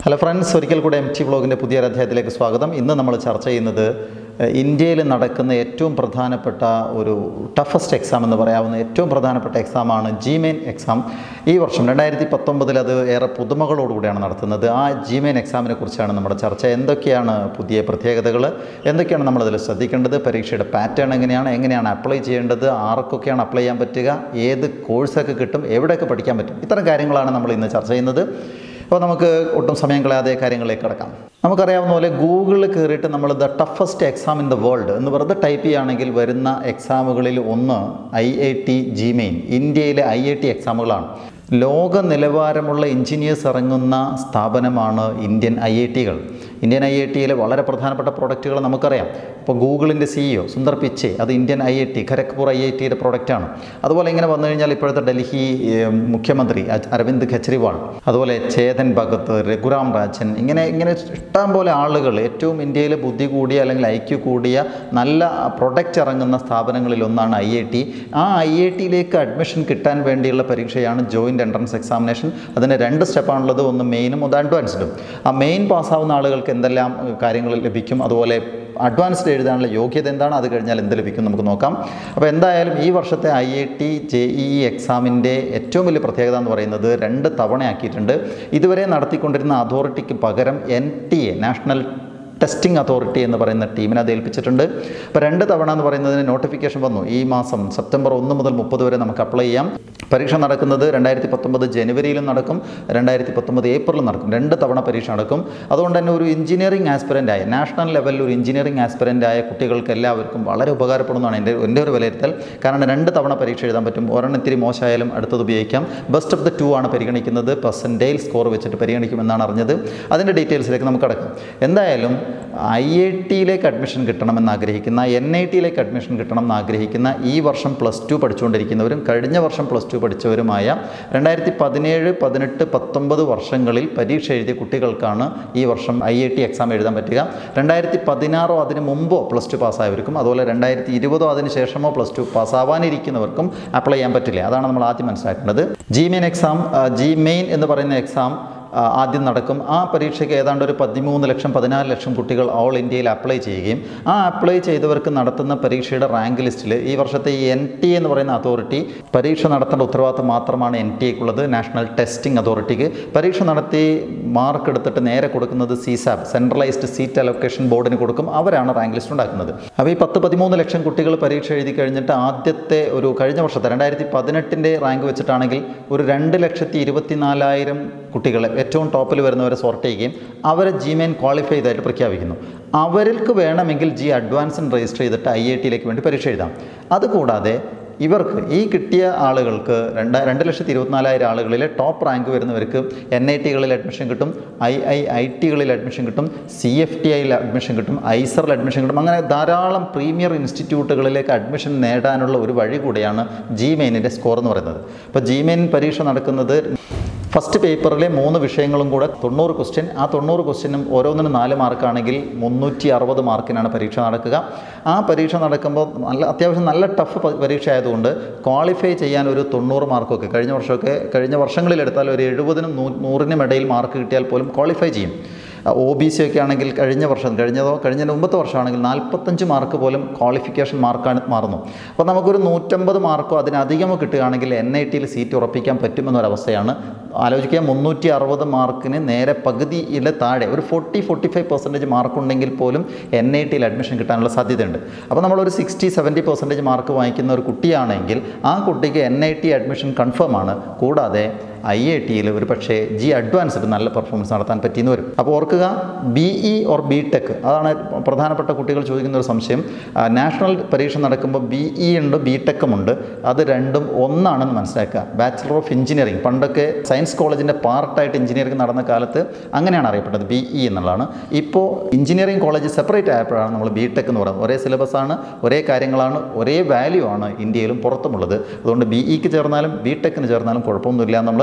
hello friends ഒരിക്കൽ കൂടെ M T വ്ളോഗിൻ്റെ പുതിയൊരു അധ്യായത്തിലേക്ക് സ്വാഗതം ഇന്ന് നമ്മൾ ചർച്ച ചെയ്യുന്നത് എഹ്, ഇന്ത്യയിൽ നടക്കുന്ന ഏറ്റവും പ്രധാനപ്പെട്ട ഒരു ടഫസ്റ്റ് എക്സാം എന്ന് പറയാവുന്ന ഏറ്റവും പ്രധാനപ്പെട്ട എക്സാമാണ് ജിമെയിൻ എക്സാം ഈ വർഷം രണ്ടായിരത്തി പത്തൊമ്പതിൽ അത് ഏറെ പുതുമകളോടുകൂടിയാണ് നടത്തുന്നത് ആ ജിമെയിൻ എക്സാമിനെ കുറിച്ചാണ് നമ്മുടെ ചർച്ച എന്തൊക്കെയാണ് പുതിയ പ്രത്യേകതകൾ എന്തൊക്കെയാണ് നമ്മളതിൽ ശ്രദ്ധിക്കേണ്ടത് പരീക്ഷയുടെ പാറ്റേൺ എങ്ങനെയാണ് എങ്ങനെയാണ് അപ്ലൈ ചെയ്യേണ്ടത് ആർക്കൊക്കെയാണ് അപ്ലൈ ചെയ്യാൻ പറ്റുക ഏത് കോഴ്സൊക്കെ കിട്ടും എവിടെയൊക്കെ പഠിക്കാൻ പറ്റും ഇത്തരം കാര്യങ്ങളാണ് നമ്മൾ ഇന്ന് ചർച്ച ചെയ്യുന്നത് അപ്പോൾ നമുക്ക് ഒട്ടും സമയം കളയാതെ കാര്യങ്ങളിലേക്ക് കിടക്കാം നമുക്കറിയാവുന്ന പോലെ ഗൂഗിളിൽ കയറിയിട്ട് നമ്മൾ the toughest exam in the world എന്ന് വെറുതെ ടൈപ്പ് ചെയ്യുകയാണെങ്കിൽ വരുന്ന എക്സാമുകളിൽ ഒന്ന് ഐ ഐ ടി ജിമെയിൻ ഇന്ത്യയിലെ ഐ ഐ ടി എക്സാമുകളാണ് ലോക നിലവാരമുള്ള എഞ്ചിനീയേഴ്സ് ഇറങ്ങുന്ന സ്ഥാപനമാണ് ഇന്ത്യൻ ഐ ഐ ടികൾ ഇന്ത്യൻ ഐ ഐ ടിയിലെ വളരെ പ്രധാനപ്പെട്ട പ്രോഡക്റ്റുകൾ നമുക്കറിയാം ഇപ്പോൾ ഗൂഗിളിൻ്റെ സിഇഒ സുന്ദർ പിച്ചെ അത് Indian I I T Kharagpur I I ടിയുടെ പ്രോഡക്റ്റാണ് അതുപോലെ ഇങ്ങനെ വന്നു കഴിഞ്ഞാൽ ഇപ്പോഴത്തെ ഡൽഹി ഏഹ്, മുഖ്യമന്ത്രി അ- അരവിന്ദ് കെജ്രിവാൾ അതുപോലെ ചേതൻ ഭഗത് രഘുറാം രാജൻ ഇങ്ങനെ ഇങ്ങനെ ഇഷ്ടം പോലെ ആളുകൾ ഏറ്റവും ഇന്ത്യയിൽ ബുദ്ധി കൂടിയ അല്ലെങ്കിൽ ഐക്യു കൂടിയ നല്ല പ്രൊഡക്റ്റ് ഇറങ്ങുന്ന സ്ഥാപനങ്ങളിൽ ഒന്നാണ് ഐ ഐ ടി ആ ഐ ഐ ടിയിലേക്ക് അഡ്മിഷൻ കിട്ടാൻ വേണ്ടിയുള്ള പരീക്ഷയാണ് ജോയിൻറ്റ് എൻട്രൻസ് എക്സാമിനേഷൻ അതിന് രണ്ട് സ്റ്റെപ്പാണുള്ളത് ഒന്ന് മെയിനും ഒന്ന് അഡ്വാൻസ്ഡും ആ മെയിൻ പാസ്സാവുന്ന ആളുകൾക്ക് എന്തെല്ലാം ഏഹ്, കാര്യങ്ങൾ ലഭിക്കും അതുപോലെ അഡ്വാൻസ്ഡ് എഴുതാനുള്ള യോഗ്യത എന്താണ് അത് കഴിഞ്ഞാൽ എന്ത് ലഭിക്കും നമുക്ക് നോക്കാം അപ്പോൾ എന്തായാലും ഈ വർഷത്തെ I I T J E എക്സാമിൻ്റെ ഏറ്റവും വലിയ പ്രത്യേകത എന്ന് പറയുന്നത് രണ്ട് തവണയാക്കിയിട്ടുണ്ട് ഇതുവരെ നടത്തിക്കൊണ്ടിരുന്ന അതോറിറ്റിക്ക് പകരം N T A national testing authority എന്ന് പറയുന്ന ടീമിനെ അത് ഏൽപ്പിച്ചിട്ടുണ്ട് അപ്പോൾ രണ്ട് തവണ എന്ന് പറയുന്നതിന് നോട്ടിഫിക്കേഷൻ വന്നു ഈ മാസം സെപ്റ്റംബർ ഒന്ന് മുതൽ മുപ്പത് വരെ നമുക്ക് അപ്ലൈ ചെയ്യാം പരീക്ഷ നടക്കുന്നത് രണ്ടായിരത്തി പത്തൊമ്പത് ജനുവരിയിലും നടക്കും രണ്ടായിരത്തി പത്തൊമ്പത് ഏപ്രിലും നടക്കും രണ്ട് തവണ പരീക്ഷ നടക്കും അതുകൊണ്ട് തന്നെ ഒരു എഞ്ചിനീയറിംഗ് ആസ്പിറൻ്റ് ആയ നാഷണൽ ലെവലിൽ ഒരു എഞ്ചിനീയറിംഗ് ആസ്പിറൻ്റ് ആയ കുട്ടികൾക്ക് എല്ലാവർക്കും വളരെ ഉപകാരപ്പെടുന്നതാണ് എൻ്റെ എൻ്റെ ഒരു വിലയിരുത്തൽ കാരണം രണ്ട് തവണ പരീക്ഷ എഴുതാൻ പറ്റും ഒരെണ്ണം ഇത്തിരി മോശമായാലും അടുത്തത് ഉപയോഗിക്കാം ബെസ്റ്റ് ഓഫ് ദ ടു ആണ് പരിഗണിക്കുന്നത് പെർസെൻറ്റേൽ സ്കോർ വെച്ചിട്ട് പരിഗണിക്കുമെന്നാണ് അറിഞ്ഞത് അതിൻ്റെ ഡീറ്റെയിൽസിലേക്ക് നമുക്ക് കിടക്കാം എന്തായാലും ഐ ഐ ടിയിലേക്ക് അഡ്മിഷൻ കിട്ടണമെന്ന് ആഗ്രഹിക്കുന്ന എൻ ഐ ടിയിലേക്ക് അഡ്മിഷൻ കിട്ടണം എന്ന് ആഗ്രഹിക്കുന്ന ഈ വർഷം പ്ലസ് ടു പഠിച്ചുകൊണ്ടിരിക്കുന്നവരും കഴിഞ്ഞ വർഷം പ്ലസ് ടു പഠിച്ചവരുമായ രണ്ടായിരത്തി പതിനേഴ് പതിനെട്ട് പത്തൊമ്പത് വർഷങ്ങളിൽ പരീക്ഷ എഴുതിയ കുട്ടികൾക്കാണ് ഈ വർഷം ഐ ഐ ടി എക്സാം എഴുതാൻ പറ്റുക രണ്ടായിരത്തി പതിനാറോ അതിന് മുമ്പോ പ്ലസ് ടു പാസ്സായവർക്കും അതുപോലെ രണ്ടായിരത്തി ഇരുപതോ അതിന് ശേഷമോ പ്ലസ് ടു പാസ്സാവാനിരിക്കുന്നവർക്കും അപ്ലൈ ചെയ്യാൻ പറ്റില്ല അതാണ് നമ്മൾ ആദ്യം മനസ്സിലാക്കേണ്ടത് JEE main exam JEE main എന്ന് പറയുന്ന എക്സാം ആ, ആദ്യം നടക്കും ആ പരീക്ഷയ്ക്ക് ഏതാണ്ട് ഒരു പതിമൂന്ന് ലക്ഷം പതിനാല് ലക്ഷം കുട്ടികൾ ഓൾ ഇന്ത്യയിൽ അപ്ലൈ ചെയ്യുകയും ആ അപ്ലൈ ചെയ്തവർക്ക് നടത്തുന്ന പരീക്ഷയുടെ റാങ്ക് ലിസ്റ്റിൽ ഈ വർഷത്തെ ഈ എൻ ടി എന്ന് പറയുന്ന അതോറിറ്റി പരീക്ഷ നടത്തേണ്ട ഉത്തരവാദിത്തം മാത്രമാണ് എൻ ടി എക്കുള്ളത് നാഷണൽ ടെസ്റ്റിംഗ് അതോറിറ്റിക്ക് പരീക്ഷ നടത്തി മാർക്ക് എടുത്തിട്ട് നേരെ കൊടുക്കുന്നത് സിസാബ് സെൻട്രലൈസ്ഡ് സീറ്റ് അലൊക്കേഷൻ ബോർഡിന് കൊടുക്കും അവരാണ് റാങ്ക് ലിസ്റ്റ് ഉണ്ടാക്കുന്നത് അപ്പോൾ ഈ പത്ത് പതിമൂന്ന് ലക്ഷം കുട്ടികൾ പരീക്ഷ എഴുതി കഴിഞ്ഞിട്ട് ആദ്യത്തെ ഒരു കഴിഞ്ഞ വർഷത്തെ രണ്ടായിരത്തി പതിനെട്ടിൻ്റെ റാങ്ക് വെച്ചിട്ടാണെങ്കിൽ ഒരു രണ്ട് ലക്ഷത്തി ഇരുപത്തിനാലായിരം കുട്ടികളെ ഏറ്റവും ടോപ്പിൽ വരുന്നവരെ സോർട്ട് ചെയ്യുകയും അവരെ ജിമെയിൻ ക്വാളിഫൈ ചെയ്തായിട്ട് പ്രഖ്യാപിക്കുന്നു അവർക്ക് വേണമെങ്കിൽ ജി അഡ്വാൻസിന് രജിസ്റ്റർ ചെയ്തിട്ട് ഐ ഐ ടിയിലേക്ക് വേണ്ടി പരീക്ഷ എഴുതാം അതുകൂടാതെ ഇവർക്ക് ഈ കിട്ടിയ ആളുകൾക്ക് രണ്ട് രണ്ട് ലക്ഷത്തി ഇരുപത്തിനാലായിരം ആളുകളിലെ ടോപ്പ് റാങ്ക് വരുന്നവർക്ക് എൻ ഐ ടികളിൽ അഡ്മിഷൻ കിട്ടും ഐ ഐ ഐ ടികളിൽ അഡ്മിഷൻ കിട്ടും സി എഫ് ടി ഐയിൽ അഡ്മിഷൻ കിട്ടും ഐസറിൽ അഡ്മിഷൻ കിട്ടും അങ്ങനെ ധാരാളം പ്രീമിയർ ഇൻസ്റ്റിറ്റ്യൂട്ടുകളിലേക്ക് അഡ്മിഷൻ നേടാനുള്ള ഒരു വഴി കൂടിയാണ് ജി മെയിനിൻ്റെ സ്കോർ എന്ന് പറയുന്നത് അപ്പോൾ ജി മെയിൻ പരീക്ഷ നടക്കുന്നത് ഫസ്റ്റ് പേപ്പറിലെ മൂന്ന് വിഷയങ്ങളും കൂടെ തൊണ്ണൂറ് ക്വസ്റ്റ്യൻ ആ തൊണ്ണൂറ് ക്വസ്റ്റ്യനും ഓരോന്നിനും നാല് മാർക്കാണെങ്കിൽ മുന്നൂറ്റി അറുപത് മാർക്കിനാണ് പരീക്ഷ നടക്കുക ആ പരീക്ഷ നടക്കുമ്പോൾ നല്ല അത്യാവശ്യം നല്ല ടഫ് പരീക്ഷ ആയതുകൊണ്ട് ക്വാളിഫൈ ചെയ്യാൻ ഒരു തൊണ്ണൂറ് മാർക്കൊക്കെ കഴിഞ്ഞ വർഷമൊക്കെ കഴിഞ്ഞ വർഷങ്ങളിൽ എടുത്താൽ ഒരു എഴുപതിനും നൂ നൂറിനും ഇടയിൽ മാർക്ക് കിട്ടിയാൽ പോലും ക്വാളിഫൈ ചെയ്യും ഒ ബി സി ഒക്കെ ആണെങ്കിൽ കഴിഞ്ഞ വർഷം കഴിഞ്ഞതോ കഴിഞ്ഞ മുമ്പത്തെ വർഷമാണെങ്കിൽ നാൽപ്പത്തഞ്ച് മാർക്ക് പോലും ക്വാളിഫിക്കേഷൻ മാർക്കാണ് മാറുന്നു അപ്പോൾ നമുക്കൊരു നൂറ്റമ്പത് മാർക്കോ അതിനധികമോ കിട്ടുകയാണെങ്കിൽ എൻ ഐ ടിയിൽ സീറ്റ് ഉറപ്പിക്കാൻ പറ്റുമെന്നൊരവസ്ഥയാണ് ആലോചിക്കുക മുന്നൂറ്റി അറുപത് മാർക്കിന് നേരെ പകുതിയിലെ താഴെ ഒരു forty forty five percentage mark ഉണ്ടെങ്കിൽ പോലും എൻ ഐ ടിയിൽ അഡ്മിഷൻ കിട്ടാനുള്ള സാധ്യതയുണ്ട് അപ്പോൾ നമ്മളൊരു സിക്സ്റ്റി സെവൻറ്റി പെർസെൻറ്റേജ് മാർക്ക് വാങ്ങിക്കുന്ന ഒരു കുട്ടിയാണെങ്കിൽ ആ കുട്ടിക്ക് N I T admission confirm ആണ് കൂടാതെ ഐ ഐ ടിയിൽ ഒരു പക്ഷേ ജി അഡ്വാൻസ്ഡ് നല്ല പെർഫോമൻസ് നടത്താൻ പറ്റിയെന്ന് വരും അപ്പോൾ ഓർക്കുക B E or B tech അതാണ് പ്രധാനപ്പെട്ട കുട്ടികൾ ചോദിക്കുന്ന ഒരു സംശയം ആ, നാഷണൽ പരീക്ഷ നടക്കുമ്പോൾ ബി ഇ ഉണ്ട് ബി ടെക്കും ഉണ്ട് അത് രണ്ടും ഒന്നാണെന്ന് മനസ്സിലാക്കുക ബാച്ചിലർ ഓഫ് എഞ്ചിനീയറിംഗ് പണ്ടൊക്കെ സയൻസ് കോളേജിൻ്റെ പാർട്ടായിട്ട് എഞ്ചിനീയറിംഗ് നടന്ന കാലത്ത് അങ്ങനെയാണ് അറിയപ്പെട്ടത് ബി ഇ എന്നുള്ളതാണ് ഇപ്പോൾ എഞ്ചിനീയറിംഗ് കോളേജ് സെപ്പറേറ്റ് ആയപ്പോഴാണ് നമ്മൾ ബി ടെക് എന്ന് പറയുന്നത് ഒരേ സിലബസാണ് ഒരേ കാര്യങ്ങളാണ് ഒരേ വാല്യൂ ആണ് ഇന്ത്യയിലും പുറത്തുമുള്ളത് അതുകൊണ്ട് ബി ഇക്ക് ചേർന്നാലും ബി ടെക്കിന് ചേർന്നാലും കുഴപ്പമൊന്നുമില്ല നമ്മൾ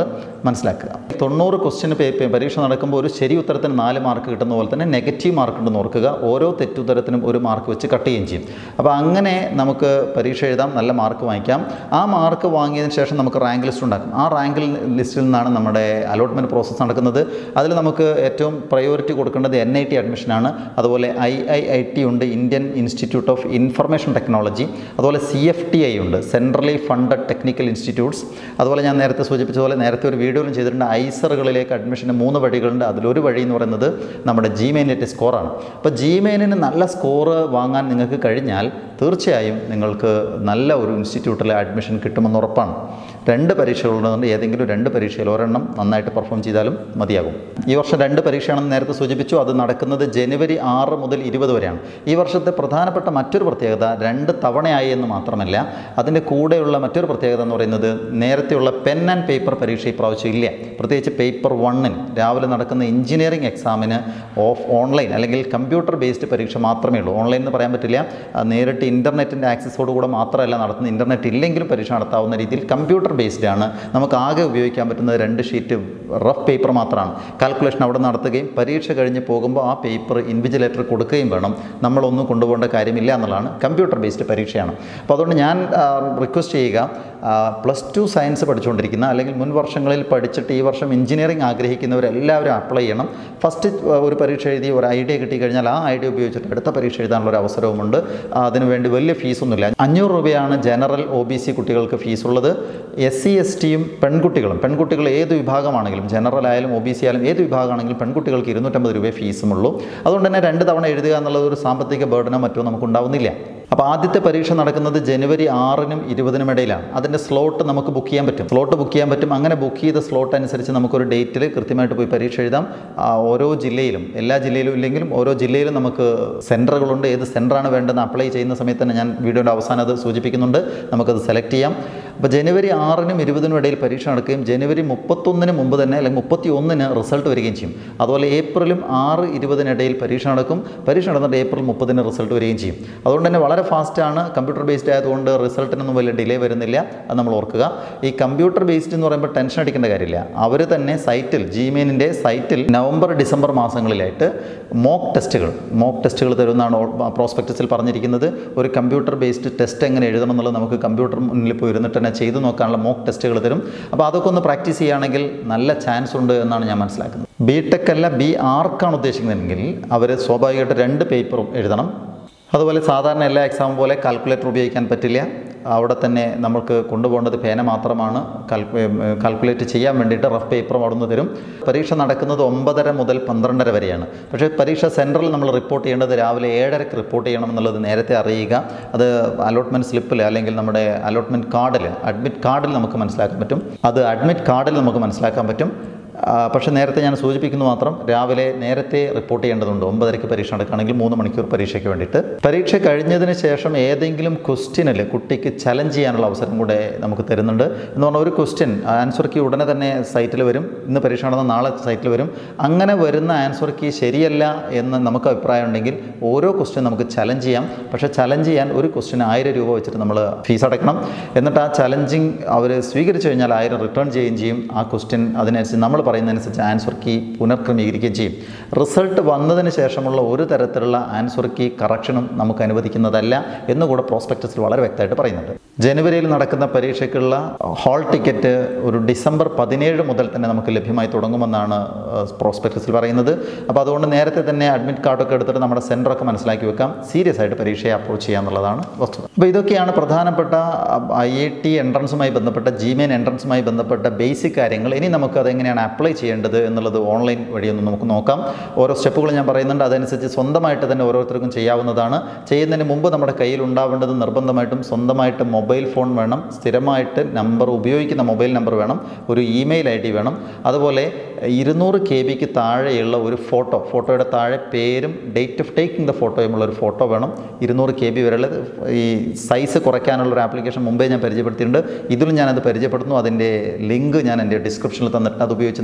മനസ്സിലാക്കുക തൊണ്ണൂറ് ക്വസ്റ്റ്യൻ പരീക്ഷ നടക്കുമ്പോൾ ഒരു ശരി ഉത്തരത്തിന് നാല് മാർക്ക് കിട്ടുന്ന പോലെ തന്നെ നെഗറ്റീവ് മാർക്ക് ഉണ്ടെന്ന് ഓർക്കുക ഓരോ തെറ്റുത്തരത്തിനും ഒരു മാർക്ക് വെച്ച് കട്ട് ചെയ്യുകയും ചെയ്യും അപ്പോൾ അങ്ങനെ നമുക്ക് പരീക്ഷ എഴുതാം നല്ല മാർക്ക് വാങ്ങിക്കാം ആ മാർക്ക് വാങ്ങിയതിന് ശേഷം നമുക്ക് റാങ്ക് ലിസ്റ്റ് ഉണ്ടാക്കും ആ റാങ്ക് ലിസ്റ്റിൽ നിന്നാണ് നമ്മുടെ അലോട്ട്മെൻറ്റ് പ്രോസസ്സ് നടക്കുന്നത് അതിൽ നമുക്ക് ഏറ്റവും പ്രയോറിറ്റി കൊടുക്കേണ്ടത് എൻ ഐ ടി അഡ്മിഷനാണ് അതുപോലെ ഐ ഐ ഐ ടി ഉണ്ട് Indian institute of information technology അതുപോലെ സി എഫ് ടി ഐ ഉണ്ട് സെൻട്രലി ഫണ്ടഡ് ടെക്നിക്കൽ ഇൻസ്റ്റിറ്റ്യൂട്ട്സ് അതുപോലെ ഞാൻ നേരത്തെ സൂചിപ്പിച്ച പോലെ നേരത്തെ ഒരു വീഡിയോയിലും ചെയ്തിട്ടുണ്ട് ഐസറുകളിലേക്ക് അഡ്മിഷന് മൂന്ന് വഴികളുണ്ട് അതിലൊരു വഴി എന്ന് പറയുന്നത് നമ്മുടെ ജിമെയിനിൻ്റെ സ്കോറാണ് അപ്പോൾ ജിമെയിനിന് നല്ല സ്കോർ വാങ്ങാൻ നിങ്ങൾക്ക് കഴിഞ്ഞാൽ തീർച്ചയായും നിങ്ങൾക്ക് നല്ല ഒരു ഇൻസ്റ്റിറ്റ്യൂട്ടിൽ അഡ്മിഷൻ കിട്ടുമെന്ന് ഉറപ്പാണ് രണ്ട് പരീക്ഷകളുള്ളതുകൊണ്ട് ഏതെങ്കിലും രണ്ട് പരീക്ഷയിൽ ഒരെണ്ണം നന്നായിട്ട് പെർഫോം ചെയ്താലും മതിയാകും ഈ വർഷം രണ്ട് പരീക്ഷയാണെന്ന് നേരത്തെ സൂചിപ്പിച്ചു അത് നടക്കുന്നത് ജനുവരി ആറ് മുതൽ ഇരുപത് വരെയാണ് ഈ വർഷത്തെ പ്രധാനപ്പെട്ട മറ്റൊരു പ്രത്യേകത രണ്ട് തവണയായി എന്ന് മാത്രമല്ല അതിൻ്റെ കൂടെയുള്ള മറ്റൊരു പ്രത്യേകത എന്ന് പറയുന്നത് നേരത്തെയുള്ള പെൻ ആൻഡ് പേപ്പർ പരീക്ഷ ഇപ്രാവശ്യം ഇല്ല പ്രത്യേകിച്ച് പേപ്പർ വണ്ണിന് രാവിലെ നടക്കുന്ന എഞ്ചിനീയറിംഗ് എക്സാമിന് ഓഫ് ഓൺലൈൻ അല്ലെങ്കിൽ കമ്പ്യൂട്ടർ ബേസ്ഡ് പരീക്ഷ മാത്രമേ ഉള്ളൂ ഓൺലൈൻ എന്ന് പറയാൻ പറ്റില്ല ആ, നേരിട്ട് ഇൻ്റർനെറ്റിൻ്റെ ആക്സസോടുകൂടെ മാത്രമല്ല നടത്തുന്നത് ഇൻ്റർനെറ്റ് ഇല്ലെങ്കിലും പരീക്ഷ നടത്താവുന്ന രീതിയിൽ കമ്പ്യൂട്ടർ ബേസ്ഡ് ആണ് നമുക്ക് ആകെ ഉപയോഗിക്കാൻ പറ്റുന്നത് രണ്ട് ഷീറ്റ് റഫ് പേപ്പർ മാത്രമാണ് കാൽക്കുലേഷൻ അവിടെ നടത്തുകയും പരീക്ഷ കഴിഞ്ഞ് പോകുമ്പോൾ ആ പേപ്പർ ഇൻവിജിലേറ്റർ കൊടുക്കുകയും വേണം നമ്മളൊന്നും കൊണ്ടുപോകേണ്ട കാര്യമില്ല എന്നുള്ളതാണ് കമ്പ്യൂട്ടർ ബേസ്ഡ് പരീക്ഷയാണ് അപ്പോൾ അതുകൊണ്ട് ഞാൻ റിക്വസ്റ്റ് ചെയ്യുക പ്ലസ് ടു സയൻസ് പഠിച്ചുകൊണ്ടിരിക്കുന്ന അല്ലെങ്കിൽ മുൻ വർഷങ്ങളിൽ പഠിച്ചിട്ട് ഈ വർഷം എഞ്ചിനീയറിംഗ് ആഗ്രഹിക്കുന്നവരെല്ലാവരും അപ്ലൈ ചെയ്യണം ഫസ്റ്റ് ഒരു പരീക്ഷ എഴുതി ഒരു ഐഡിയ കിട്ടിക്കഴിഞ്ഞാൽ ആ ഐഡിയ ഉപയോഗിച്ചിട്ട് അടുത്ത പരീക്ഷ എഴുതാനുള്ള ഒരു അവസരവുമുണ്ട് അതിനുവേണ്ടി വലിയ ഫീസൊന്നുമില്ല അഞ്ഞൂറ് രൂപയാണ് ജനറൽ ഒ ബി സി കുട്ടികൾക്ക് ഫീസുള്ളത് എസ് സി എസ് ടിയും പെൺകുട്ടികളും പെൺകുട്ടികൾ ഏത് വിഭാഗമാണെങ്കിലും ജനറൽ ആയാലും ഒ ബി സി ആയാലും ഏത് വിഭാഗമാണെങ്കിലും പെൺകുട്ടികൾക്ക് ഇരുന്നൂറ്റമ്പത് രൂപയെ ഫീസുമുള്ളൂ അതുകൊണ്ട് തന്നെ രണ്ട് തവണ എഴുതുക എന്നുള്ളത് ഒരു സാമ്പത്തിക ബേർഡനോ മറ്റോ നമുക്ക് ഉണ്ടാവുന്നില്ല അപ്പോൾ ആദ്യത്തെ പരീക്ഷ നടക്കുന്നത് ജനുവരി ആറിനും ഇരുപതിനും ഇടയിലാണ് അതിൻ്റെ സ്ലോട്ട് നമുക്ക് ബുക്ക് ചെയ്യാൻ പറ്റും സ്ലോട്ട് ബുക്ക് ചെയ്യാൻ പറ്റും അങ്ങനെ ബുക്ക് ചെയ്ത സ്ലോട്ട് അനുസരിച്ച് നമുക്കൊരു ഡേറ്റിൽ കൃത്യമായിട്ട് പോയി പരീക്ഷ എഴുതാം ആ, ഓരോ ജില്ലയിലും എല്ലാ ജില്ലയിലും ഇല്ലെങ്കിലും ഓരോ ജില്ലയിലും നമുക്ക് സെൻറ്ററുകളുണ്ട് ഏത് സെൻറ്ററാണ് വേണ്ടതെന്ന് അപ്ലൈ ചെയ്യുന്ന സമയത്ത് തന്നെ ഞാൻ വീഡിയോയുടെ അവസാനം അത് സൂചിപ്പിക്കുന്നുണ്ട് നമുക്കത് സെലക്ട് ചെയ്യാം അപ്പോൾ ജനുവരി ആറിനും ഇരുപതിനും ഇടയിൽ പരീക്ഷ നടക്കുകയും ജനുവരി മുപ്പത്തൊന്നിന് മുമ്പ് തന്നെ അല്ലെങ്കിൽ മുപ്പത്തി ഒന്നിന് റിസൾട്ട് വരികയും ചെയ്യും അതുപോലെ ഏപ്രിലും ആറ് ഇരുപതിനിടയിൽ പരീക്ഷ നടക്കും പരീക്ഷ നടന്നിട്ട് ഏപ്രിൽ മുപ്പതിന് റിസൾട്ട് വരികയും ചെയ്യും അതുകൊണ്ട് തന്നെ വളരെ ഫാസ്റ്റാണ് കമ്പ്യൂട്ടർ ബേസ്ഡ് ആയതുകൊണ്ട് റിസൾട്ടിനൊന്നും വലിയ ഡിലേ വരുന്നില്ല അത് നമ്മൾ ഓർക്കുക ഈ കമ്പ്യൂട്ടർ ബേസ്ഡ് എന്ന് പറയുമ്പോൾ ടെൻഷൻ അടിക്കേണ്ട കാര്യമില്ല അവർ തന്നെ സൈറ്റിൽ ജിമെയിനിൻ്റെ സൈറ്റിൽ നവംബർ ഡിസംബർ മാസങ്ങളിലായിട്ട് മോക്ക് ടെസ്റ്റുകൾ മോക്ക് ടെസ്റ്റുകൾ തരുമെന്നാണ് പ്രോസ്പെക്ടസിൽ പറഞ്ഞിരിക്കുന്നത് ഒരു കമ്പ്യൂട്ടർ ബേസ്ഡ് ടെസ്റ്റ് എങ്ങനെ എഴുതണം എന്നുള്ളത് നമുക്ക് കമ്പ്യൂട്ടർ മുന്നിൽ പോയി ഇരുന്നിട്ട് തന്നെ ചെയ്തു നോക്കാനുള്ള മോക്ക് ടെസ്റ്റുകൾ തരും അപ്പോൾ അതൊക്കെ ഒന്ന് പ്രാക്ടീസ് ചെയ്യുകയാണെങ്കിൽ നല്ല ചാൻസ് ഉണ്ട് എന്നാണ് ഞാൻ മനസ്സിലാക്കുന്നത് ബി ടെക് അല്ല ബി ആർക്കാണ് ഉദ്ദേശിക്കുന്നതെങ്കിൽ അവർ സ്വാഭാവികമായിട്ട് രണ്ട് പേപ്പറും എഴുതണം അതുപോലെ സാധാരണ എല്ലാ എക്സാം പോലെ കാൽക്കുലേറ്റർ ഉപയോഗിക്കാൻ പറ്റില്ല അവിടെ തന്നെ നമുക്ക് കൊണ്ടുപോകേണ്ടത് പേന മാത്രമാണ് കാൽക്കുലേറ്റ് ചെയ്യാൻ വേണ്ടിയിട്ട് റഫ് പേപ്പറും അവിടെ നിന്ന് തരും പരീക്ഷ നടക്കുന്നത് ഒമ്പതര മുതൽ പന്ത്രണ്ടര വരെയാണ് പക്ഷേ പരീക്ഷ സെൻറ്ററിൽ നമ്മൾ റിപ്പോർട്ട് ചെയ്യേണ്ടത് രാവിലെ ഏഴരക്ക് റിപ്പോർട്ട് ചെയ്യണം എന്നുള്ളത് നേരത്തെ അറിയുക അത് അലോട്ട്മെൻറ്റ് സ്ലിപ്പിൽ അല്ലെങ്കിൽ നമ്മുടെ അലോട്ട്മെൻറ്റ് കാർഡിൽ അഡ്മിറ്റ് കാർഡിൽ നമുക്ക് മനസ്സിലാക്കാൻ പറ്റും അത് അഡ്മിറ്റ് കാർഡിൽ നമുക്ക് മനസ്സിലാക്കാൻ പറ്റും ആ, പക്ഷേ നേരത്തെ ഞാൻ സൂചിപ്പിക്കുന്നു മാത്രം രാവിലെ നേരത്തെ റിപ്പോർട്ട് ചെയ്യേണ്ടതുണ്ട് ഒമ്പതരയ്ക്ക് പരീക്ഷ നടക്കുകയാണെങ്കിൽ മൂന്ന് മണിക്കൂർ പരീക്ഷയ്ക്ക് വേണ്ടിയിട്ട് പരീക്ഷ കഴിഞ്ഞതിന് ശേഷം ഏതെങ്കിലും ക്വസ്റ്റ്യനിൽ കുട്ടിക്ക് ചലഞ്ച് ചെയ്യാനുള്ള അവസരം കൂടെ നമുക്ക് തരുന്നുണ്ട് എന്ന് പറഞ്ഞാൽ ഒരു ക്വസ്റ്റ്യൻ ആൻസർ കീ ഉടനെ തന്നെ സൈറ്റിൽ വരും ഇന്ന് പരീക്ഷ നടന്ന നാളെ സൈറ്റിൽ വരും അങ്ങനെ വരുന്ന ആൻസർ കീ ശരിയല്ല എന്ന് നമുക്ക് അഭിപ്രായം ഉണ്ടെങ്കിൽ ഓരോ ക്വസ്റ്റ്യൻ നമുക്ക് ചലഞ്ച് ചെയ്യാം പക്ഷേ ചലഞ്ച് ചെയ്യാൻ ഒരു ക്വസ്റ്റ്യൻ ആയിരം രൂപ വെച്ചിട്ട് നമ്മൾ ഫീസ് അടയ്ക്കണം എന്നിട്ട് ആ ചലഞ്ചിങ് അവർ സ്വീകരിച്ചു കഴിഞ്ഞാൽ ആയിരം റിട്ടേൺ ചെയ്യുകയും ചെയ്യും ആ ക്വസ്റ്റ്യൻ അതിനനുസരിച്ച് നമ്മൾ പറയുന്നതനുസരിച്ച് ആൻസർ കീ പുനർക്രമീകരിക്കുകയും ചെയ്യും റിസൾട്ട് വന്നതിന് ശേഷമുള്ള ഒരു തരത്തിലുള്ള ആൻസർ കീ കറക്ഷനും നമുക്ക് അനുവദിക്കുന്നതല്ല എന്നുകൂടെ പ്രോസ്പെക്ടസിൽ വളരെ വ്യക്തമായിട്ട് പറയുന്നുണ്ട് ജനുവരിയിൽ നടക്കുന്ന പരീക്ഷയ്ക്കുള്ള ഹാൾ ടിക്കറ്റ് ഒരു ഡിസംബർ പതിനേഴ് മുതൽ തന്നെ നമുക്ക് ലഭ്യമായി തുടങ്ങുമെന്നാണ് പ്രോസ്പെക്ടസിൽ പറയുന്നത് അപ്പോൾ അതുകൊണ്ട് നേരത്തെ തന്നെ അഡ്മിറ്റ് കാർഡൊക്കെ എടുത്തിട്ട് നമ്മുടെ സെൻറ്ററൊക്കെ മനസ്സിലാക്കി വെക്കാം സീരിയസ് ആയിട്ട് പരീക്ഷയെ അപ്രോച്ച് ചെയ്യുക എന്നുള്ളതാണ് വസ്തുത അപ്പോൾ ഇതൊക്കെയാണ് പ്രധാനപ്പെട്ട ഐ ഐ ടി എൻട്രൻസുമായി ബന്ധപ്പെട്ട ജിമെയിൻ എൻട്രൻസുമായി ബന്ധപ്പെട്ട ബേസിക് കാര്യങ്ങൾ ഇനി നമുക്ക് അതെങ്ങനെയാണ് അപ്ലൈ ചെയ്യേണ്ടത് എന്നുള്ളത് ഓൺലൈൻ വഴിയൊന്ന് നമുക്ക് നോക്കാം ഓരോ സ്റ്റെപ്പുകൾ ഞാൻ പറയുന്നുണ്ട് അതനുസരിച്ച് സ്വന്തമായിട്ട് തന്നെ ഓരോരുത്തർക്കും ചെയ്യാവുന്നതാണ് ചെയ്യുന്നതിന് മുമ്പ് നമ്മുടെ കയ്യിൽ ഉണ്ടാവേണ്ടത് നിർബന്ധമായിട്ടും സ്വന്തമായിട്ട് മൊബൈൽ ഫോൺ വേണം സ്ഥിരമായിട്ട് നമ്പർ ഉപയോഗിക്കുന്ന മൊബൈൽ നമ്പർ വേണം ഒരു ഇമെയിൽ ഐ ഡി വേണം അതുപോലെ ഇരുന്നൂറ് കെ ബിക്ക് താഴെയുള്ള ഒരു ഫോട്ടോ ഫോട്ടോയുടെ താഴെ പേരും ഡേറ്റ് ഓഫ് ടേക്കിംഗ് ദ ഫോട്ടോയുമുള്ള ഒരു ഫോട്ടോ വേണം ഇരുന്നൂറ് കെ ബി വരെയുള്ള ഈ സൈസ് കുറയ്ക്കാനുള്ള ഒരു ആപ്ലിക്കേഷൻ മുമ്പേ ഞാൻ പരിചയപ്പെടുത്തിയിട്ടുണ്ട് ഇതിലും ഞാനത് പരിചയപ്പെടുത്തുന്നു അതിൻ്റെ ലിങ്ക് ഞാൻ എൻ്റെ ഡിസ്ക്രിപ്ഷനിൽ തന്നിട്ട് അത് ഉപയോഗിച്ച്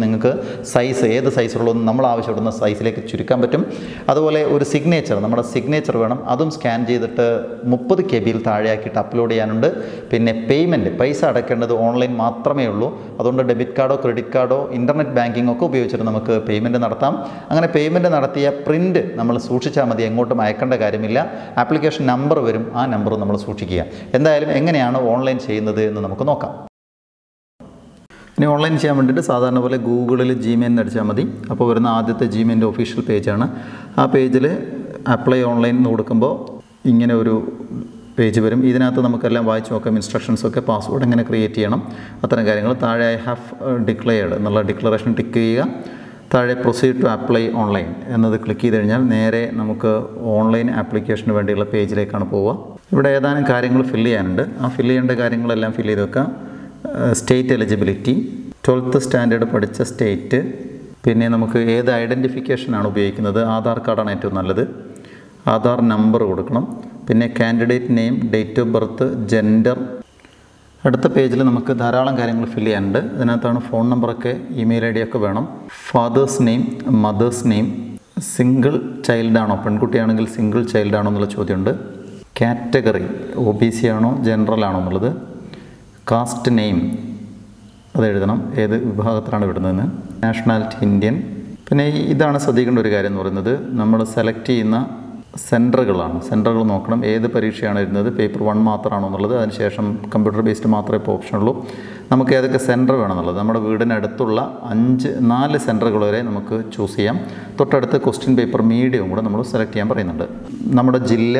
നിങ്ങൾക്ക് സൈസ് ഏത് സൈസുള്ളതെന്ന് നമ്മൾ ആവശ്യപ്പെടുന്ന സൈസിലേക്ക് ചുരുക്കാൻ പറ്റും അതുപോലെ ഒരു സിഗ്നേച്ചർ നമ്മുടെ സിഗ്നേച്ചർ വേണം അതും സ്കാൻ ചെയ്തിട്ട് മുപ്പത് കെ ബിയിൽ താഴെയാക്കിയിട്ട് അപ്ലോഡ് ചെയ്യാനുണ്ട് പിന്നെ പേയ്മെൻറ്റ് പൈസ അടയ്ക്കേണ്ടത് ഓൺലൈൻ മാത്രമേ ഉള്ളൂ അതുകൊണ്ട് ഡെബിറ്റ് കാർഡോ ക്രെഡിറ്റ് കാർഡോ ഇൻ്റർനെറ്റ് ബാങ്കിങ് ഒക്കെ ഉപയോഗിച്ചിട്ട് നമുക്ക് പേയ്മെൻറ്റ് നടത്താം അങ്ങനെ പേയ്മെൻറ്റ് നടത്തിയ പ്രിൻറ്റ് നമ്മൾ സൂക്ഷിച്ചാൽ മതി എങ്ങോട്ടും അയക്കേണ്ട കാര്യമില്ല ആപ്ലിക്കേഷൻ നമ്പർ വരും ആ നമ്പർ നമ്മൾ സൂക്ഷിക്കുക എന്തായാലും എങ്ങനെയാണ് ഓൺലൈൻ ചെയ്യുന്നത് എന്ന് നമുക്ക് നോക്കാം ഇനി ഓൺലൈൻ ചെയ്യാൻ വേണ്ടിയിട്ട് സാധാരണ പോലെ ഗൂഗിളിൽ ജിമെയിൽ അടിച്ചാൽ മതി അപ്പോൾ വരുന്ന ആദ്യത്തെ ജിമെയിൻ്റെ ഒഫീഷ്യൽ പേജാണ് ആ പേജിൽ അപ്ലൈ ഓൺലൈൻ എന്ന് കൊടുക്കുമ്പോൾ ഇങ്ങനെ ഒരു പേജ് വരും ഇതിനകത്ത് നമുക്കെല്ലാം വായിച്ച് നോക്കാം ഇൻസ്ട്രക്ഷൻസ് ഒക്കെ പാസ്വേഡ് എങ്ങനെ ക്രിയേറ്റ് ചെയ്യണം അത്തരം കാര്യങ്ങൾ താഴെ ഐ ഹാവ് ഡിക്ലെയർഡ് എന്നുള്ള ഡിക്ലറേഷൻ ടിക്ക് ചെയ്യുക താഴെ പ്രൊസീഡ് ടു അപ്ലൈ ഓൺലൈൻ എന്നത് ക്ലിക്ക് ചെയ്ത് കഴിഞ്ഞാൽ നേരെ നമുക്ക് ഓൺലൈൻ ആപ്ലിക്കേഷന് വേണ്ടിയുള്ള പേജിലേക്കാണ് പോവുക ഇവിടെ ഏതാനും കാര്യങ്ങൾ ഫില്ല് ചെയ്യാനുണ്ട് ആ ഫില്ല് ചെയ്യേണ്ട കാര്യങ്ങളെല്ലാം ഫില്ല് ചെയ്ത് വെക്കുക സ്റ്റേറ്റ് എലിജിബിലിറ്റി ട്വൽത്ത് സ്റ്റാൻഡേർഡ് പഠിച്ച സ്റ്റേറ്റ് പിന്നെ നമുക്ക് ഏത് ഐഡൻറ്റിഫിക്കേഷനാണ് ഉപയോഗിക്കുന്നത് ആധാർ കാർഡാണ് ഏറ്റവും നല്ലത് ആധാർ നമ്പർ കൊടുക്കണം പിന്നെ candidate name date of birth gender അടുത്ത പേജിൽ നമുക്ക് ധാരാളം കാര്യങ്ങൾ ഫില്ല് ചെയ്യാനുണ്ട് അതിനകത്താണ് ഫോൺ നമ്പറൊക്കെ ഇമെയിൽ ഐ ഡി ഒക്കെ വേണം father's name mother's name single ചൈൽഡാണോ പെൺകുട്ടിയാണെങ്കിൽ സിംഗിൾ ചൈൽഡാണോ എന്നുള്ള ചോദ്യമുണ്ട് കാറ്റഗറി ഒ ബി സി ആണോ ജനറൽ ആണോ എന്നുള്ളത് കാസ്റ്റ് നെയിം അത് എഴുതണം ഏത് വിഭാഗത്തിലാണ് വിടുന്നതെന്ന് നാഷണാലിറ്റി ഇന്ത്യൻ പിന്നെ ഈ- ഇതാണ് ശ്രദ്ധിക്കേണ്ട ഒരു കാര്യം എന്ന് പറയുന്നത് നമ്മൾ സെലക്ട് ചെയ്യുന്ന സെൻറ്ററുകളാണ് സെൻറ്ററുകൾ നോക്കണം ഏത് പരീക്ഷയാണ് എഴുതുന്നത് പേപ്പർ വൺ മാത്രമാണോ എന്നുള്ളത് അതിനുശേഷം കമ്പ്യൂട്ടർ ബേസ്ഡ് മാത്രമേ ഇപ്പോൾ ഓപ്ഷൻ ഉള്ളൂ നമുക്ക് ഏതൊക്കെ സെൻറ്റർ വേണമെന്നുള്ളത് നമ്മുടെ വീടിനടുത്തുള്ള അഞ്ച് നാല് സെൻറ്ററുകൾ വരെ നമുക്ക് ചൂസ് ചെയ്യാം തൊട്ടടുത്ത് ക്വസ്റ്റ്യൻ പേപ്പർ മീഡിയവും കൂടെ നമ്മൾ സെലക്ട് ചെയ്യാൻ പറയുന്നുണ്ട് നമ്മുടെ ജില്ല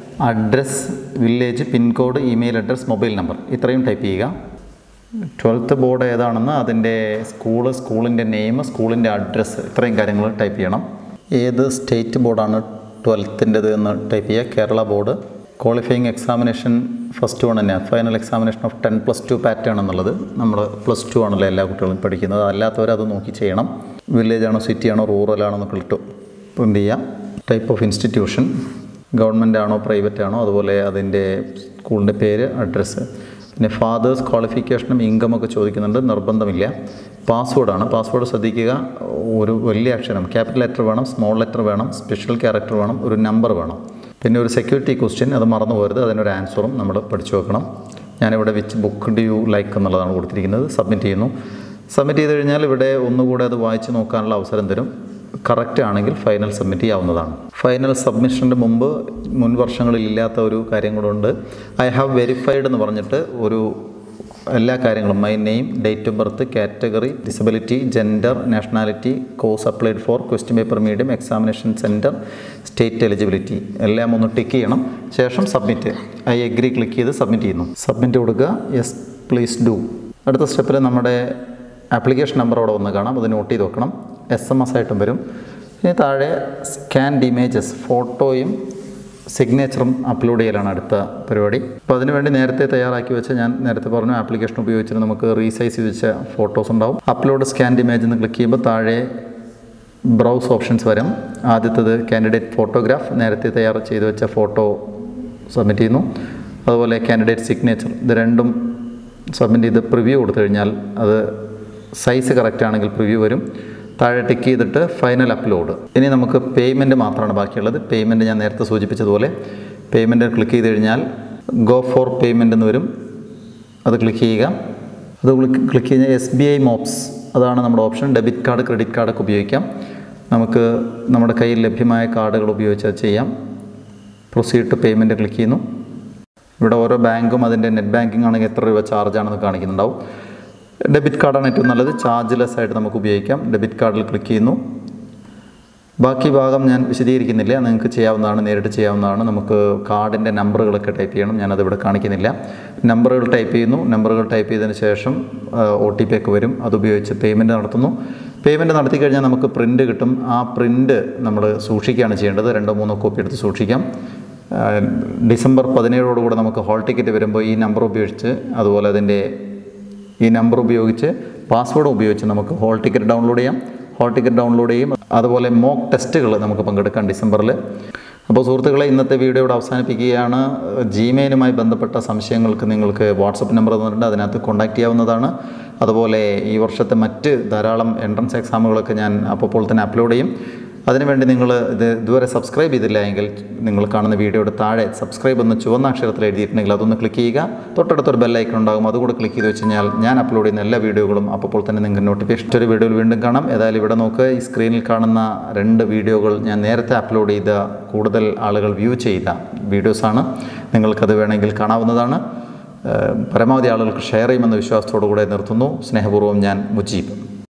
address village pincode email address mobile number ഇത്രയും ടൈപ്പ് ചെയ്യുക ട്വൽത്ത് ബോർഡ് ഏതാണെന്ന് അതിൻ്റെ സ്കൂള് സ്കൂളിൻ്റെ നെയിം സ്കൂളിൻ്റെ അഡ്രസ്സ് ഇത്രയും കാര്യങ്ങൾ ടൈപ്പ് ചെയ്യണം ഏത് സ്റ്റേറ്റ് ബോർഡാണ് ട്വൽത്തിൻ്റെത് എന്ന് ടൈപ്പ് ചെയ്യുക Kerala board qualifying examination first one തന്നെയാണ് final examination of ten plus two pattern എന്നുള്ളത് നമ്മൾ പ്ലസ് ടു ആണല്ലോ എല്ലാ കുട്ടികളും പഠിക്കുന്നത് അല്ലാത്തവർ അത് നോക്കി ചെയ്യണം വില്ലേജ് ആണോ സിറ്റി ആണോ റൂറൽ ആണോ എന്നൊക്കെ ഇട്ടു പ്രിൻ്റ് ചെയ്യാം ടൈപ്പ് ഓഫ് ഇൻസ്റ്റിറ്റ്യൂഷൻ ഗവൺമെൻറ് ആണോ പ്രൈവറ്റ് ആണോ അതുപോലെ അതിൻ്റെ സ്കൂളിൻ്റെ പേര് അഡ്രസ്സ് പിന്നെ ഫാദേഴ്സ് ക്വാളിഫിക്കേഷനും ഇൻകം ഒക്കെ ചോദിക്കുന്നുണ്ട് നിർബന്ധമില്ല പാസ്വേഡാണ് പാസ്വേഡ് ശ്രദ്ധിക്കുക ഒരു വലിയ അക്ഷരം ക്യാപിറ്റൽ ലെറ്റർ വേണം സ്മോൾ ലെറ്റർ വേണം സ്പെഷ്യൽ ക്യാരക്ടർ വേണം ഒരു നമ്പർ വേണം പിന്നെ ഒരു സെക്യൂരിറ്റി ക്വസ്റ്റ്യൻ അത് മറന്നു പോകരുത് അതിനൊരു ആൻസറും നമ്മൾ പഠിച്ചു വെക്കണം ഞാനിവിടെ which book do you like എന്നുള്ളതാണ് കൊടുത്തിരിക്കുന്നത് സബ്മിറ്റ് ചെയ്യുന്നു സബ്മിറ്റ് ചെയ്ത് കഴിഞ്ഞാൽ ഇവിടെ ഒന്നുകൂടെ അത് വായിച്ച് നോക്കാനുള്ള അവസരം തരും കറക്റ്റ് ആണെങ്കിൽ ഫൈനൽ സബ്മിറ്റ് ചെയ്യാവുന്നതാണ് ഫൈനൽ സബ്മിഷൻ്റെ മുമ്പ് മുൻ വർഷങ്ങളിൽ ഇല്ലാത്ത ഒരു കാര്യം കൂടെ ഐ ഹാവ് വെരിഫൈഡ് എന്ന് പറഞ്ഞിട്ട് ഒരു എല്ലാ കാര്യങ്ങളും my name date of birth category disability gender nationality course applied for question paper medium examination centre state eligibility എല്ലാം ഒന്ന് ടിക്ക് ചെയ്യണം ശേഷം സബ്മിറ്റ് ഐ എഗ്രി ക്ലിക്ക് ചെയ്ത് സബ്മിറ്റ് ചെയ്യുന്നു സബ്മിറ്റ് കൊടുക്കുക യെസ് പ്ലീസ് ഡു അടുത്ത സ്റ്റെപ്പിൽ നമ്മുടെ ആപ്ലിക്കേഷൻ നമ്പർ അവിടെ ഒന്ന് കാണാം അത് നോട്ട് ചെയ്ത് വെക്കണം എസ് എം എസ് ആയിട്ടും വരും ഇനി താഴെ സ്കാൻഡ് ഇമേജസ് ഫോട്ടോയും സിഗ്നേച്ചറും അപ്ലോഡ് ചെയ്യലാണ് അടുത്ത പരിപാടി അപ്പോൾ അതിനുവേണ്ടി നേരത്തെ തയ്യാറാക്കി വെച്ച ഞാൻ നേരത്തെ പറഞ്ഞു ആപ്ലിക്കേഷൻ ഉപയോഗിച്ചിട്ട് നമുക്ക് റീസൈസ് ചെയ്ത് വെച്ച ഫോട്ടോസ് ഉണ്ടാവും അപ്ലോഡ് സ്കാൻഡ് ഇമേജ് എന്ന് ക്ലിക്ക് ചെയ്യുമ്പോൾ താഴെ ബ്രൗസ് ഓപ്ഷൻസ് വരും ആദ്യത്തത് കാൻഡിഡേറ്റ് ഫോട്ടോഗ്രാഫ് നേരത്തെ തയ്യാർ ചെയ്ത് വെച്ച ഫോട്ടോ സബ്മിറ്റ് ചെയ്യുന്നു അതുപോലെ കാൻഡിഡേറ്റ് സിഗ്നേച്ചർ ഇത് രണ്ടും സബ്മിറ്റ് ചെയ്ത് പ്രിവ്യൂ കൊടുത്തു കഴിഞ്ഞാൽ അത് സൈസ് കറക്റ്റ് ആണെങ്കിൽ പ്രിവ്യൂ വരും താഴെ ടിക്ക് ചെയ്തിട്ട് ഫൈനൽ അപ്ലോഡ് ഇനി നമുക്ക് പേയ്മെൻറ്റ് മാത്രമാണ് ബാക്കിയുള്ളത് പേയ്മെൻറ്റ് ഞാൻ നേരത്തെ സൂചിപ്പിച്ചതുപോലെ പേയ്മെൻറ്റ് ക്ലിക്ക് ചെയ്ത് കഴിഞ്ഞാൽ ഗോ ഫോർ പേയ്മെൻറ്റ് എന്ന് വരും അത് ക്ലിക്ക് ചെയ്യുക അത് ക്ലിക്ക് കഴിഞ്ഞാൽ എസ് ബി ഐ മോപ്സ് അതാണ് നമ്മുടെ ഓപ്ഷൻ ഡെബിറ്റ് കാർഡ് ക്രെഡിറ്റ് കാർഡൊക്കെ ഉപയോഗിക്കാം നമുക്ക് നമ്മുടെ കയ്യിൽ ലഭ്യമായ കാർഡുകൾ ഉപയോഗിച്ച് അത് ചെയ്യാം പ്രൊസീഡ് ടു പേയ്മെൻറ്റ് ക്ലിക്ക് ചെയ്യുന്നു ഇവിടെ ഓരോ ബാങ്കും അതിൻ്റെ നെറ്റ് ബാങ്കിങ് ആണെങ്കിൽ എത്ര രൂപ ചാർജ് ആണെന്ന് കാണിക്കുന്നുണ്ടാവും ഡെബിറ്റ് കാർഡാണ് ഏറ്റവും നല്ലത് ചാർജ്ലെസ് ആയിട്ട് നമുക്ക് ഉപയോഗിക്കാം ഡെബിറ്റ് കാർഡിൽ ക്ലിക്ക് ചെയ്യുന്നു ബാക്കി ഭാഗം ഞാൻ വിശദീകരിക്കുന്നില്ല നിങ്ങൾക്ക് ചെയ്യാവുന്നതാണ് നേരിട്ട് ചെയ്യാവുന്നതാണ് നമുക്ക് കാർഡിൻ്റെ നമ്പറുകളൊക്കെ ടൈപ്പ് ചെയ്യണം ഞാനത് ഇവിടെ കാണിക്കുന്നില്ല നമ്പറുകൾ ടൈപ്പ് ചെയ്യുന്നു നമ്പറുകൾ ടൈപ്പ് ചെയ്തതിന് ശേഷം ഒ ടി പി ഒക്കെ വരും അതുപയോഗിച്ച് പേയ്മെൻറ്റ് നടത്തുന്നു പേയ്മെൻറ്റ് നടത്തി കഴിഞ്ഞാൽ നമുക്ക് പ്രിൻ്റ് കിട്ടും ആ പ്രിൻ്റ് നമ്മൾ സൂക്ഷിക്കുകയാണ് ചെയ്യേണ്ടത് രണ്ടോ മൂന്നോ കോപ്പി എടുത്ത് സൂക്ഷിക്കാം ആ, ഡിസംബർ പതിനേഴോടുകൂടെ നമുക്ക് ഹോൾ ടിക്കറ്റ് വരുമ്പോൾ ഈ നമ്പർ ഉപയോഗിച്ച് അതുപോലെ അതിൻ്റെ ഈ നമ്പർ ഉപയോഗിച്ച് പാസ്വേഡ് ഉപയോഗിച്ച് നമുക്ക് ഹോൾ ടിക്കറ്റ് ഡൗൺലോഡ് ചെയ്യാം ഹോൾ ടിക്കറ്റ് ഡൗൺലോഡ് ചെയ്യും അതുപോലെ മോക്ക് ടെസ്റ്റുകൾ നമുക്ക് പങ്കെടുക്കാം ഡിസംബറിൽ അപ്പോൾ സുഹൃത്തുക്കളെ ഇന്നത്തെ വീഡിയോ ഇവിടെ അവസാനിപ്പിക്കുകയാണ് ജിമെയിലുമായി ബന്ധപ്പെട്ട സംശയങ്ങൾക്ക് നിങ്ങൾക്ക് വാട്സപ്പ് നമ്പർ തന്നിട്ടുണ്ട് അതിനകത്ത് കോൺടാക്റ്റ് ചെയ്യാവുന്നതാണ് അതുപോലെ ഈ വർഷത്തെ മറ്റ് ധാരാളം എൻട്രൻസ് എക്സാമുകളൊക്കെ ഞാൻ അപ്പോൾ തന്നെ അപ്ലോഡ് ചെയ്യും അതിനുവേണ്ടി നിങ്ങൾ ഇത് ഇതുവരെ സബ്സ്ക്രൈബ് ചെയ്തില്ല എങ്കിൽ നിങ്ങൾ കാണുന്ന വീഡിയോയുടെ താഴെ സബ്സ്ക്രൈബ് എന്ന് ചുവന്ന അക്ഷരത്തിൽ എഴുതിയിട്ടുണ്ടെങ്കിൽ അതൊന്ന് ക്ലിക്ക് ചെയ്യുക തൊട്ടടുത്തൊരു ബെല്ലൈക്കൺ ഉണ്ടാകും അതുകൂടെ ക്ലിക്ക് ചെയ്ത് വെച്ച് കഴിഞ്ഞാൽ ഞാൻ അപ്ലോഡ് ചെയ്യുന്ന എല്ലാ വീഡിയോകളും അപ്പോൾ തന്നെ നിങ്ങൾക്ക് നോട്ടിഫിക്കേഷൻ ഒരു വീഡിയോയിൽ വീണ്ടും കാണാം ഏതായാലും ഇവിടെ നോക്കുക ഈ സ്ക്രീനിൽ കാണുന്ന രണ്ട് വീഡിയോകൾ ഞാൻ നേരത്തെ അപ്ലോഡ് ചെയ്ത കൂടുതൽ ആളുകൾ വ്യൂ ചെയ്ത വീഡിയോസാണ് നിങ്ങൾക്കത് വേണമെങ്കിൽ കാണാവുന്നതാണ് ഏഹ് പരമാവധി ആളുകൾക്ക് ഷെയർ ചെയ്യുമെന്ന വിശ്വാസത്തോടു കൂടെ നിർത്തുന്നു സ്നേഹപൂർവ്വം ഞാൻ മുജീബ്